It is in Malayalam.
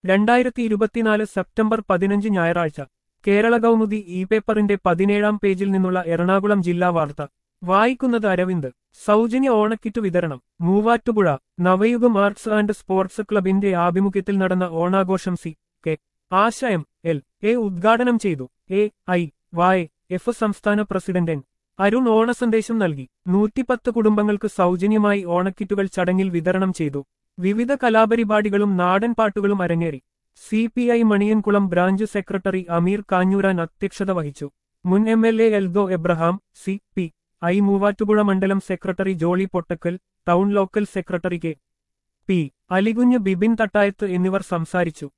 രണ്ടായിരത്തി ഇരുപത്തിനാല് സെപ്റ്റംബർ പതിനഞ്ച് ഞായറാഴ്ച കേരള കൗമുദി ഇ പേപ്പറിന്റെ പതിനേഴാം പേജിൽ നിന്നുള്ള എറണാകുളം ജില്ലാ വാർത്ത വായിക്കുന്നത് അരവിന്ദ് സൗജന്യ ഓണക്കിറ്റ് വിതരണം Muvattupuzha Navayugam arts and sports ക്ലബിന്റെ ആഭിമുഖ്യത്തിൽ നടന്ന ഓണാഘോഷം സി കെ ആശയം എൽ എ ഉദ്ഘാടനം ചെയ്തു എ ഐ വായ് എഫ് സംസ്ഥാന പ്രസിഡന്റ് എൻ അരുൺ ഓണസന്ദേശം നൽകി നൂറ്റിപ്പത്ത് കുടുംബങ്ങൾക്ക് സൗജന്യമായി ഓണക്കിറ്റുകൾ ചടങ്ങിൽ വിതരണം ചെയ്തു വിവിധ കലാപരിപാടികളും നാടൻ പാട്ടുകളും അരങ്ങേറി C P I Maniyankulam branch secretary Ameer Kanjooran അധ്യക്ഷത വഹിച്ചു മുൻ M L A Eldho Abraham C P I Muvattupuzha മണ്ഡലം secretary Jolly Pottakkal town local secretary K P Alikunju Bibin Thattayath എന്നിവർ സംസാരിച്ചു